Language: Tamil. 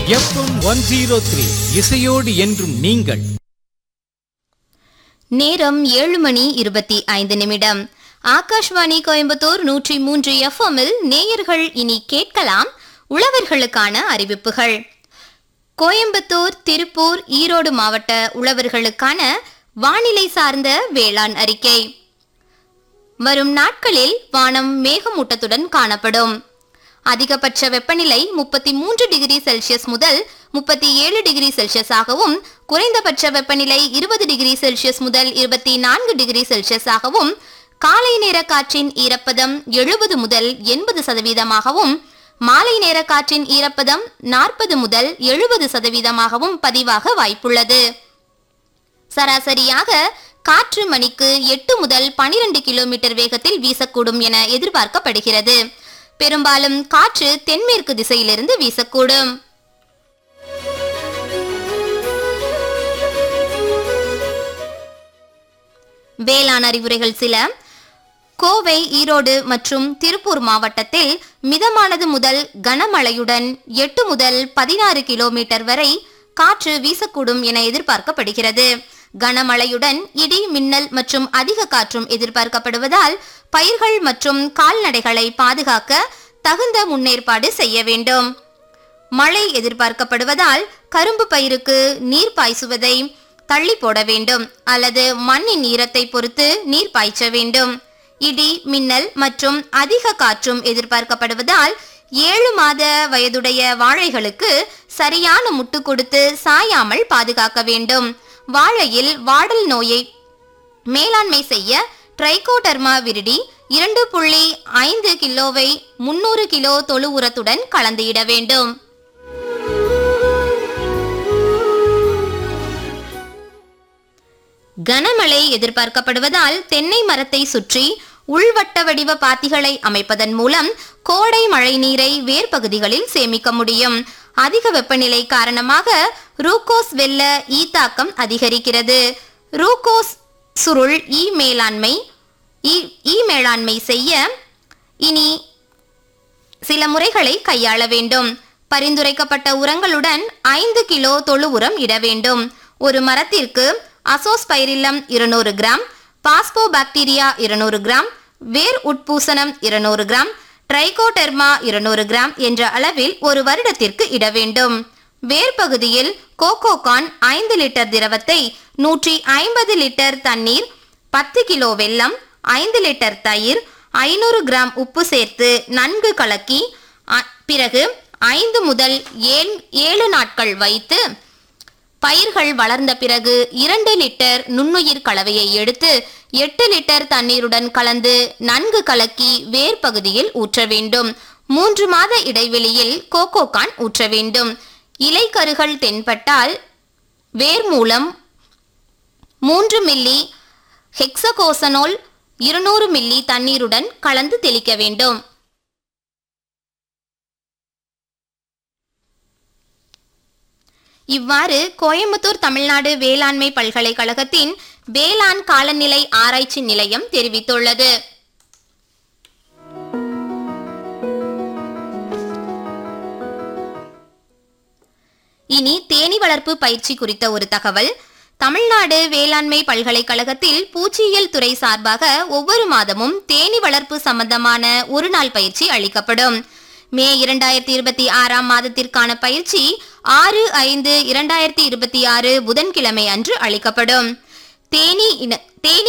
எஃப்எம் ஒன் ஜீரோ த்ரீ இசையோடு என்றும் நீங்கள் நேரம் ஏழு மணி இருபத்தி ஐந்து நிமிடம் ஆகாஷ்வாணி கோயம்புத்தூர் நூற்றி மூன்று எஃப்எம்மில் நேயர்கள் இனி கேட்கலாம் உழவர்களுக்கான அறிவிப்புகள் கோயம்புத்தூர் திருப்பூர் ஈரோடு மாவட்ட உழவர்களுக்கான வானிலை சார்ந்த வேளாண் அறிக்கை வரும் நாட்களில் வானம் மேகமூட்டத்துடன் காணப்படும் அதிகபட்ச வெப்பநிலை முப்பத்தி மூன்று டிகிரி செல்சியஸ் முதல் முப்பத்தி ஏழு டிகிரி செல்சியஸாகவும் குறைந்தபட்ச வெப்பநிலை இருபது டிகிரி செல்சியஸ் முதல் இருபத்தி நான்கு டிகிரி செல்சியஸாகவும் காலை நேர காற்றின் ஈரப்பதம் எழுபது முதல் எண்பது சதவீதமாகவும் மாலை நேர காற்றின் ஈரப்பதம் நாற்பது முதல் எழுபது சதவீதமாகவும் பதிவாக வாய்ப்புள்ளது சராசரியாக காற்று மணிக்கு எட்டு முதல் பனிரெண்டு கிலோமீட்டர் வேகத்தில் வீசக்கூடும் என எதிர்பார்க்கப்படுகிறது பெரும்பாலும் காற்று தென்மேற்கு திசையிலிருந்து வீசக்கூடும் வேளாண் அறிவுரைகள் சில கோவை ஈரோடு மற்றும் திருப்பூர் மாவட்டத்தில் மிதமானது முதல் கனமழையுடன் எட்டு முதல் பதினாறு கிலோமீட்டர் வரை காற்று வீசக்கூடும் என எதிர்பார்க்கப்படுகிறது கனமழையுடன் இடி மின்னல் மற்றும் அதிக காற்றும் எதிர்பார்க்கப்படுவதால் பயிர்கள் மற்றும் கால்நடைகளை பாதுகாக்க தகுந்த முன்னேற்பாடு செய்ய வேண்டும் மழை எதிர்பார்க்கப்படுவதால் கரும்பு பயிருக்கு நீர் பாய்ச்சுவதை தள்ளி போட வேண்டும் அல்லது மண்ணின் ஈரத்தை பொறுத்து நீர் பாய்ச்ச வேண்டும் இடி மின்னல் மற்றும் அதிக காற்றும் எதிர்பார்க்கப்படுவதால் ஏழு மாத வயதுடைய வாழைகளுக்கு சரியான முட்டு கொடுத்து சாயாமல் பாதுகாக்க வேண்டும் வாழையில் வாடல் நோயை மேலாண்மை செய்ய ட்ரைகோடர்மா விரிடி இரண்டு புள்ளி ஐந்து கிலோவை முன்னூறு கிலோ தொழு உரத்துடன் கலந்துயிட வேண்டும் கனமழை எதிர்பார்க்கப்படுவதால் தென்னை மரத்தை சுற்றி உள்வட்ட வடிவ பாத்திகளை அமைப்பதன் மூலம் கோடை மழை நீரை வேர் பகுதிகளில் சேமிக்க முடியும் அதிக வெப்பநிலை காரணமாக ரூகோஸ் வெள்ள ஈ தாக்கம் அதிகரிக்கிறது ரூகோஸ் சுருள் ஈ மேலாண்மை ஈ- ஈ மேலாண்மை செய்ய இனி சில முறைகளை கையாள வேண்டும் பரிந்துரைக்கப்பட்ட உரங்களுடன் ஐந்து கிலோ தொழு உரம் இட வேண்டும் ஒரு மரத்திற்கு அசோஸ்பைரில்லம் இருநூறு கிராம் பாஸ்போ பாக்டீரியா இருநூறு கிராம் வேர் உட்பூசணம் இருநூறு கிராம் ட்ரைகோடெர்மா இருநூறு கிராம் என்ற அளவில் ஒரு வருடத்திற்கு இட வேண்டும் வேர் பகுதியில் கோகோகான் ஐந்து லிட்டர் திரவத்தை நூற்றி ஐம்பது லிட்டர் தண்ணீர் பத்து கிலோ வெல்லம் ஐந்து லிட்டர் தயிர் ஐநூறு கிராம் உப்பு சேர்த்து நன்கு கலக்கி அ- பிறகு ஐந்து முதல் ஏழு ஏழு நாட்கள் வைத்து பயிர்கள் வளர்ந்த பிறகு இரண்டு லிட்டர் நுண்ணுயிர் கலவையை எடுத்து எட்டு லிட்டர் தண்ணீருடன் கலந்து நன்கு கலக்கி வேர் பகுதியில் ஊற்ற வேண்டும் மூன்று மாத இடைவெளியில் கோகோகான் ஊற்ற வேண்டும் இலைக்கருகள் தென்பட்டால் வேர் மூலம் மூன்று மில்லி ஹெக்ஸகோசனோல் இருநூறு மில்லி தண்ணீருடன் கலந்து தெளிக்க வேண்டும் இவ்வாறு கோயம்புத்தூர் தமிழ்நாடு வேளாண்மை பல்கலைக்கழகத்தின் வேளாண் காலநிலை ஆராய்ச்சி நிலையம் தெரிவித்துள்ளது இனி தேனி வளர்ப்பு பயிற்சி குறித்த ஒரு தகவல் தமிழ்நாடு வேளாண்மை பல்கலைக்கழகத்தில் பூச்சியியல் துறை சார்பாக ஒவ்வொரு மாதமும் தேனி வளர்ப்பு சம்பந்தமான ஒரு நாள் பயிற்சி அளிக்கப்படும் மே இரண்டாயிரத்தி இருபத்தி ஆறாம் மாதத்திற்கான பயிற்சி ஆறு ஐந்து இரண்டாயிரத்தி இருபத்தி ஆறு புதன்கிழமை அன்று அளிக்கப்படும் தேனி இன தேனி